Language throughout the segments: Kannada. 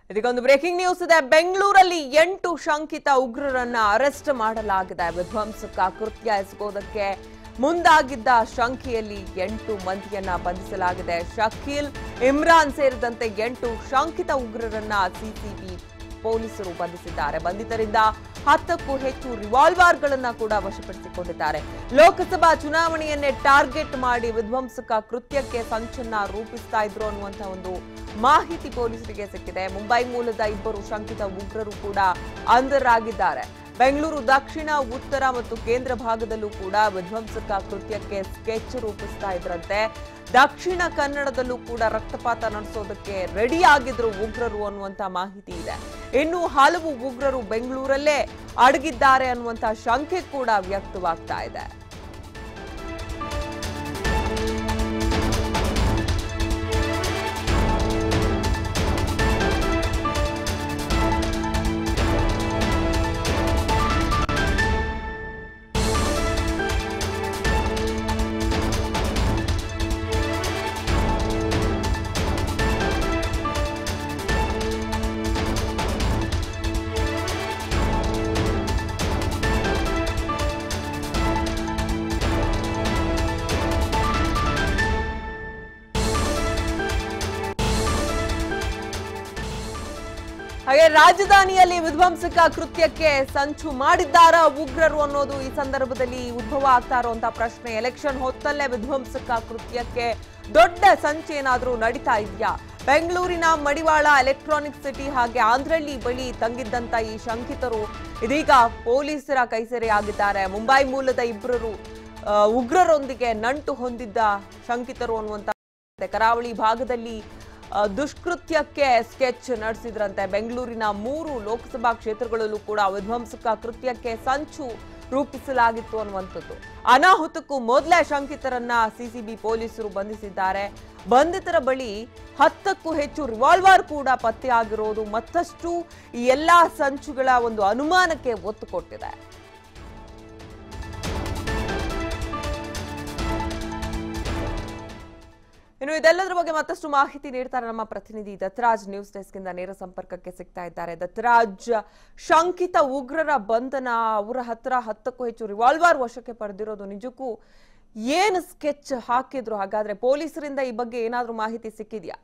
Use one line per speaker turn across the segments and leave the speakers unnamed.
ಇದಕ್ಕೊಂದು ಬ್ರೇಕಿಂಗ್ ನ್ಯೂಸ್ ಇದೆ ಬೆಂಗಳೂರಲ್ಲಿ ಎಂಟು ಶಂಕಿತ ಉಗ್ರರನ್ನ ಅರೆಸ್ಟ್ ಮಾಡಲಾಗಿದೆ ವಿಧ್ವಂಸಕ ಕೃತ್ಯ ಎಸಗೋದಕ್ಕೆ ಮುಂದಾಗಿದ್ದ ಶಂಕೆಯಲ್ಲಿ ಎಂಟು ಮಂದಿಯನ್ನ ಬಂಧಿಸಲಾಗಿದೆ ಶಕೀಲ್ ಇಮ್ರಾನ್ ಸೇರಿದಂತೆ ಎಂಟು ಶಂಕಿತ ಉಗ್ರರನ್ನ ಸಿಸಿಬಿ ಪೊಲೀಸರು ಬಂಧಿಸಿದ್ದಾರೆ ಬಂಧಿತರಿಂದ ಹತ್ತಕ್ಕೂ ಹೆಚ್ಚು ರಿವಾಲ್ವರ್ಗಳನ್ನ ಕೂಡ ವಶಪಡಿಸಿಕೊಂಡಿದ್ದಾರೆ ಲೋಕಸಭಾ ಚುನಾವಣೆಯನ್ನೇ ಟಾರ್ಗೆಟ್ ಮಾಡಿ ವಿಧ್ವಂಸಕ ಕೃತ್ಯಕ್ಕೆ ಸಂಚನ್ನ ರೂಪಿಸ್ತಾ ಇದ್ರು ಅನ್ನುವಂತ ಒಂದು ಮಾಹಿತಿ ಪೊಲೀಸರಿಗೆ ಸಿಕ್ಕಿದೆ ಮುಂಬೈ ಮೂಲದ ಇಬ್ಬರು ಶಂಕಿತ ಉಗ್ರರು ಕೂಡ ಅಂಧರಾಗಿದ್ದಾರೆ ಬೆಂಗಳೂರು ದಕ್ಷಿಣ ಉತ್ತರ ಮತ್ತು ಕೇಂದ್ರ ಭಾಗದಲ್ಲೂ ಕೂಡ ವಿಧ್ವಂಸಕ ಕೃತ್ಯಕ್ಕೆ ಸ್ಕೆಚ್ ರೂಪಿಸ್ತಾ ಇದ್ರಂತೆ ದಕ್ಷಿಣ ಕನ್ನಡದಲ್ಲೂ ಕೂಡ ರಕ್ತಪಾತ ನಡೆಸೋದಕ್ಕೆ ರೆಡಿ ಆಗಿದ್ರು ಉಗ್ರರು ಅನ್ನುವಂತ ಮಾಹಿತಿ ಇದೆ ಇನ್ನು ಹಲವು ಉಗ್ರರು ಬೆಂಗಳೂರಲ್ಲೇ ಅಡಗಿದ್ದಾರೆ ಅನ್ನುವಂತ ಶಂಕೆ ಕೂಡ ವ್ಯಕ್ತವಾಗ್ತಾ ಇದೆ ಹಾಗೆ ರಾಜಧಾನಿಯಲ್ಲಿ ವಿಧ್ವಂಸಕ ಕೃತ್ಯಕ್ಕೆ ಸಂಚು ಮಾಡಿದ್ದಾರ ಉಗ್ರರು ಅನ್ನೋದು ಈ ಸಂದರ್ಭದಲ್ಲಿ ಉದ್ಭವ ಆಗ್ತಾ ಇರುವಂತಹ ಪ್ರಶ್ನೆ ಎಲೆಕ್ಷನ್ ಹೊತ್ತಲ್ಲೇ ವಿಧ್ವಂಸಕ ಕೃತ್ಯಕ್ಕೆ ದೊಡ್ಡ ಸಂಚೇನಾದ್ರೂ ನಡೀತಾ ಇದೆಯಾ ಬೆಂಗಳೂರಿನ ಮಡಿವಾಳ ಎಲೆಕ್ಟ್ರಾನಿಕ್ ಸಿಟಿ ಹಾಗೆ ಆಂಧ್ರಳ್ಳಿ ಬಳಿ ತಂಗಿದ್ದಂತ ಈ ಶಂಕಿತರು ಇದೀಗ ಪೊಲೀಸರ ಕೈಸೆರೆಯಾಗಿದ್ದಾರೆ ಮುಂಬೈ ಮೂಲದ ಇಬ್ಬರು ಆ, ಉಗ್ರರೊಂದಿಗೆ ನಂಟು ಹೊಂದಿದ್ದ ಶಂಕಿತರು ಅನ್ನುವಂತ ಕರಾವಳಿ ಭಾಗದಲ್ಲಿ ಆ, ದುಷ್ಕೃತ್ಯಕ್ಕೆ ಸ್ಕೆಚ್ ನಡೆಸಿದ್ರಂತೆ ಬೆಂಗಳೂರಿನ ಮೂರು ಲೋಕಸಭಾ ಕ್ಷೇತ್ರಗಳಲ್ಲೂ ಕೂಡ ವಿಧ್ವಂಸಕ ಕೃತ್ಯಕ್ಕೆ ಸಂಚು ರೂಪಿಸಲಾಗಿತ್ತು ಅನ್ನುವಂಥದ್ದು ಅನಾಹುತಕ್ಕೂ ಮೊದಲೇ ಶಂಕಿತರನ್ನ ಸಿಸಿಬಿ ಪೊಲೀಸರು ಬಂಧಿಸಿದ್ದಾರೆ ಬಂಧಿತರ ಬಳಿ ಹತ್ತಕ್ಕೂ ಹೆಚ್ಚು ರಿವಾಲ್ವರ್ ಕೂಡ ಪತ್ತೆಯಾಗಿರೋದು ಮತ್ತಷ್ಟು ಈ ಎಲ್ಲಾ ಸಂಚುಗಳ ಒಂದು ಅನುಮಾನಕ್ಕೆ ಒತ್ತು ಕೊಟ್ಟಿದೆ ಇನ್ನು ಇದೆಲ್ಲದರ ಬಗ್ಗೆ ಮತ್ತಷ್ಟು ಮಾಹಿತಿ ನೀಡ್ತಾರೆ ನಮ್ಮ ಪ್ರತಿನಿಧಿ ದತ್ತರಾಜ್ ನ್ಯೂಸ್ ಡೆಸ್ಕ್ ಇಂದ ನೇರ ಸಂಪರ್ಕಕ್ಕೆ ಸಿಗ್ತಾ ಇದ್ದಾರೆ ದತ್ತರಾಜ್ ಶಂಕಿತ ಉಗ್ರರ ಬಂಧನ ಅವರ ಹತ್ರ ಹತ್ತಕ್ಕೂ ಹೆಚ್ಚು ರಿವಾಲ್ವರ್ ವಶಕ್ಕೆ ಪಡೆದಿರೋದು ನಿಜಕ್ಕೂ ಏನು ಸ್ಕೆಚ್ ಹಾಕಿದ್ರು ಹಾಗಾದ್ರೆ ಪೊಲೀಸರಿಂದ ಈ ಬಗ್ಗೆ ಏನಾದ್ರೂ ಮಾಹಿತಿ ಸಿಕ್ಕಿದ್ಯಾ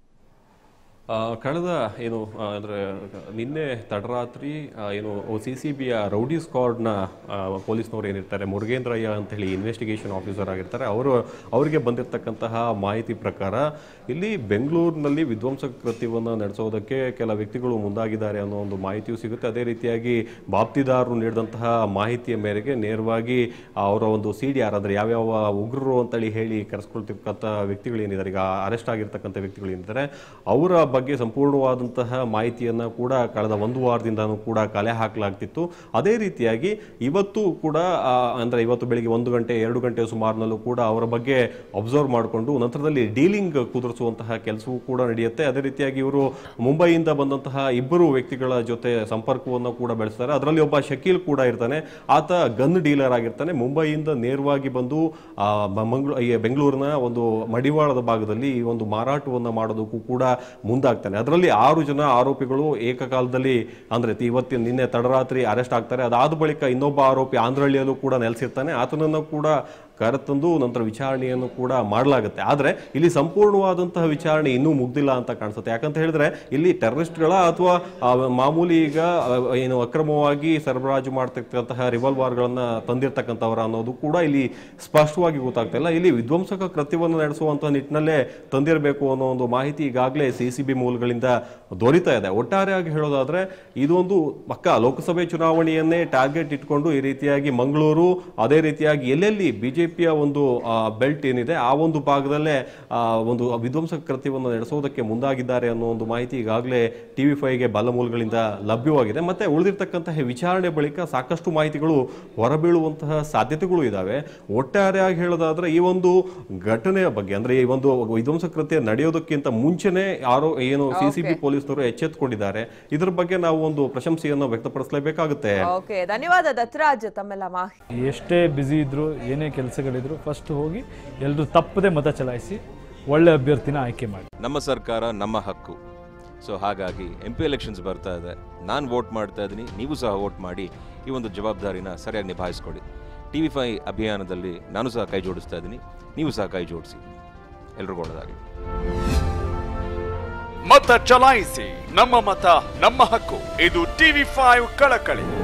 ಆ, ಕಳೆದ ಏನು ಆ, ಅಂದ್ರೆ ನಿನ್ನೆ ತಡರಾತ್ರಿ ಆ, ಏನು ಸಿ ಸಿ ಬಿಯ ರೌಡಿ ಸ್ಕ್ವಾಡ್ನ ಪೊಲೀಸ್ನವರು ಏನಿರ್ತಾರೆ ಮುರುಗೇಂದ್ರಯ್ಯ ಅಂತ ಹೇಳಿ ಇನ್ವೆಸ್ಟಿಗೇಷನ್ ಆಫೀಸರ್ ಆಗಿರ್ತಾರೆ ಅವರು ಅವರಿಗೆ ಬಂದಿರತಕ್ಕಂತಹ ಮಾಹಿತಿ ಪ್ರಕಾರ ಇಲ್ಲಿ ಬೆಂಗಳೂರಿನಲ್ಲಿ ವಿಧ್ವಂಸಕ ಕೃತ್ಯವನ್ನು ನಡೆಸೋದಕ್ಕೆ ಕೆಲ ವ್ಯಕ್ತಿಗಳು ಮುಂದಾಗಿದ್ದಾರೆ ಅನ್ನೋ ಒಂದು ಮಾಹಿತಿಯೂ ಸಿಗುತ್ತೆ ಅದೇ ರೀತಿಯಾಗಿ ಬಾಪ್ತಿದಾರರು ನೀಡಿದಂತಹ ಮಾಹಿತಿಯ ಮೇರೆಗೆ ನೇರವಾಗಿ ಅವರ ಒಂದು ಸಿ ಡಿ ಆರ್ ಅಂದ್ರೆ ಯಾವ್ಯಾವ ಉಗ್ರರು ಅಂತೇಳಿ ಹೇಳಿ ಕರೆಸ್ಕೊಳ್ತಿರ್ತಕ್ಕಂಥ ವ್ಯಕ್ತಿಗಳೇನಿದ್ದಾರೆ ಈಗ ಅರೆಸ್ಟ್ ಆಗಿರ್ತಕ್ಕಂಥ ವ್ಯಕ್ತಿಗಳೇನಿದ್ದಾರೆ ಅವರ ಬಗ್ಗೆ ಸಂಪೂರ್ಣವಾದಂತಹ ಮಾಹಿತಿಯನ್ನ ಕೂಡ ಕಳೆದ ಒಂದು ವಾರದಿಂದನೂ ಕೂಡ ಕಲೆ ಹಾಕಲಾಗ್ತಿತ್ತು ಅದೇ ರೀತಿಯಾಗಿ ಇವತ್ತು ಕೂಡ ಆ, ಅಂದ್ರೆ ಇವತ್ತು ಬೆಳಿಗ್ಗೆ ಒಂದು ಗಂಟೆ ಎರಡು ಗಂಟೆ ಸುಮಾರಿನಲ್ಲೂ ಕೂಡ ಅವರ ಬಗ್ಗೆ ಅಬ್ಸರ್ವ್ ಮಾಡಿಕೊಂಡು ನಂತರದಲ್ಲಿ ಡೀಲಿಂಗ್ ಕುದುರಿಸುವಂತಹ ಕೆಲಸವೂ ಕೂಡ ನಡೆಯುತ್ತೆ ಅದೇ ರೀತಿಯಾಗಿ ಇವರು ಮುಂಬೈಯಿಂದ ಬಂದಂತಹ ಇಬ್ಬರು ವ್ಯಕ್ತಿಗಳ ಜೊತೆ ಸಂಪರ್ಕವನ್ನು ಕೂಡ ಬೆಳೆಸ್ತಾರೆ ಅದರಲ್ಲಿ ಒಬ್ಬ ಶಕೀಲ್ ಕೂಡ ಇರ್ತಾನೆ ಆತ ಗನ್ ಡೀಲರ್ ಆಗಿರ್ತಾನೆ ಮುಂಬೈಯಿಂದ ನೇರವಾಗಿ ಬಂದು ಆ, ಮ- ಮಂಗ್ಳೂ ಈ ಬೆಂಗಳೂರಿನ ಒಂದು ಮಡಿವಾಳದ ಭಾಗದಲ್ಲಿ ಈ ಒಂದು ಮಾರಾಟವನ್ನು ಮಾಡೋದಕ್ಕೂ ಕೂಡ ಮುಂದಾಗ್ತಾನೆ ಅದರಲ್ಲಿ ಆರು ಜನ ಆರೋಪಿಗಳು ಏಕಕಾಲದಲ್ಲಿ ಅಂದ್ರೆ ಇವತ್ತಿನ ನಿನ್ನೆ ತಡರಾತ್ರಿ ಅರೆಸ್ಟ್ ಆಗ್ತಾರೆ ಅದಾದ ಬಳಿಕ ಇನ್ನೊಬ್ಬ ಆರೋಪಿ ಆಂಧ್ರಹಳ್ಳಿಯಲ್ಲೂ ಕೂಡ ನೆಲೆಸಿರ್ತಾನೆ ಆತನನ್ನು ಕೂಡ ಕರೆತಂದು ನಂತರ ವಿಚಾರಣೆಯನ್ನು ಕೂಡ ಮಾಡಲಾಗುತ್ತೆ ಆದರೆ ಇಲ್ಲಿ ಸಂಪೂರ್ಣವಾದಂತಹ ವಿಚಾರಣೆ ಇನ್ನೂ ಮುಗ್ದಿಲ್ಲ ಅಂತ ಕಾಣಿಸುತ್ತೆ ಯಾಕಂತ ಹೇಳಿದ್ರೆ ಇಲ್ಲಿ ಟೆರರಿಸ್ಟ್ಗಳ ಅಥವಾ ಆ, ಮಾಮೂಲಿ ಈಗ ಆ, ಏನು ಅಕ್ರಮವಾಗಿ ಸರಬರಾಜು ಮಾಡ್ತಕ್ಕಂತಹ ರಿವಾಲ್ವರ್ಗಳನ್ನ ತಂದಿರ್ತಕ್ಕಂಥವ್ರ ಅನ್ನೋದು ಕೂಡ ಇಲ್ಲಿ ಸ್ಪಷ್ಟವಾಗಿ ಗೊತ್ತಾಗ್ತಾ ಇಲ್ಲ ಇಲ್ಲಿ ವಿಧ್ವಂಸಕ ಕೃತ್ಯವನ್ನು ನಡೆಸುವಂತಹ ನಿಟ್ಟಿನಲ್ಲೇ ತಂದಿರಬೇಕು ಅನ್ನೋ ಒಂದು ಮಾಹಿತಿ ಈಗಾಗಲೇ ಸಿ ಸಿ ಬಿ ಮೂಲಗಳಿಂದ ದೊರೀತಾ ಇದೆ ಒಟ್ಟಾರೆಯಾಗಿ ಹೇಳೋದಾದ್ರೆ ಇದೊಂದು ಪಕ್ಕ ಲೋಕಸಭೆ ಚುನಾವಣೆಯನ್ನೇ ಟಾರ್ಗೆಟ್ ಇಟ್ಕೊಂಡು ಈ ರೀತಿಯಾಗಿ ಮಂಗಳೂರು ಅದೇ ರೀತಿಯಾಗಿ ಎಲ್ಲೆಲ್ಲಿ ಬಿಜೆಪಿಯ ಒಂದು ಬೆಲ್ಟ್ ಏನಿದೆ ಆ ಒಂದು ಭಾಗದಲ್ಲೇ ಆ, ಒಂದು ವಿಧ್ವಂಸಕ ಕೃತ್ಯವನ್ನು ನಡೆಸೋದಕ್ಕೆ ಮುಂದಾಗಿದ್ದಾರೆ ಅನ್ನೋ ಒಂದು ಮಾಹಿತಿ ಈಗಾಗಲೇ ಟಿವಿ ಫೈವ್ಗೆ ಬಲ ಮೂಲಗಳಿಂದ ಲಭ್ಯವಾಗಿದೆ ಮತ್ತೆ ಉಳಿದಿರ್ತಕ್ಕಂತಹ ವಿಚಾರಣೆ ಬಳಿಕ ಸಾಕಷ್ಟು ಮಾಹಿತಿಗಳು ಹೊರಬೀಳುವಂತಹ ಸಾಧ್ಯತೆಗಳು ಇದಾವೆ ಒಟ್ಟಾರೆಯಾಗಿ ಹೇಳೋದಾದ್ರೆ ಈ ಒಂದು ಘಟನೆಯ ಬಗ್ಗೆ ಅಂದ್ರೆ ಈ ಒಂದು ವಿಧ್ವಂಸಕ ಕೃತ್ಯ ನಡೆಯೋದಕ್ಕಿಂತ ಮುಂಚೆನೆ ಯಾರೋ ಏನು ಸಿ ಸಿ ಬಿ ಪೊಲೀಸರು ಎಚ್ಚೆತ್ತುಕೊಂಡಿದ್ದಾರೆ ಇದ್ರ ಬಗ್ಗೆ ನಾವು ಒಂದು ಪ್ರಶಂಸೆಯನ್ನು ವ್ಯಕ್ತಪಡಿಸಲೇಬೇಕಾಗುತ್ತೆ
ಓಕೆ ಧನ್ಯವಾದ ದತ್ತರಾಜ್ ತಮ್ಮೆಲ್ಲ ಮಾಹಿತಿ
ಎಷ್ಟೇ ಬ್ಯುಸಿ ಇದ್ದರೂ ಏನೇ ಕೆಲಸಗಳಿದ್ರು ಫಸ್ಟ್ ಹೋಗಿ ಎಲ್ಲರೂ ತಪ್ಪದೆ ಮತ ಚಲಾಯಿಸಿ ಒಳ್ಳೆ ಅಭ್ಯರ್ಥಿನ ಆಯ್ಕೆ ಮಾಡಿ
ನಮ್ಮ ಸರ್ಕಾರ ನಮ್ಮ ಹಕ್ಕು ಸೊ ಹಾಗಾಗಿ ಎಂ ಪಿ ಎಲೆಕ್ಷನ್ಸ್ ಬರ್ತಾ ಇದೆ ನಾನು ವೋಟ್ ಮಾಡ್ತಾ ಇದ್ದೀನಿ ನೀವು ಸಹ ವೋಟ್ ಮಾಡಿ ಈ ಒಂದು ಜವಾಬ್ದಾರಿನ ಸರಿಯಾಗಿ ನಿಭಾಯಿಸ್ಕೊಡಿ ಟಿ ವಿ ಫೈ ಅಭಿಯಾನದಲ್ಲಿ ನಾನು ಸಹ ಕೈ ಜೋಡಿಸ್ತಾ ಇದ್ದೀನಿ ನೀವು ಸಹ ಕೈ ಜೋಡಿಸಿ ಎಲ್ರಿಗೂ ಒಳ್ಳೆಯದಾಗಲಿ
ಮತ ಚಲಾಯಿಸಿ ನಮ್ಮ ಮತ ನಮ್ಮ ಹಕ್ಕು ಇದು ಟಿವಿ ಫೈವ್ ಕಳಕಳಿ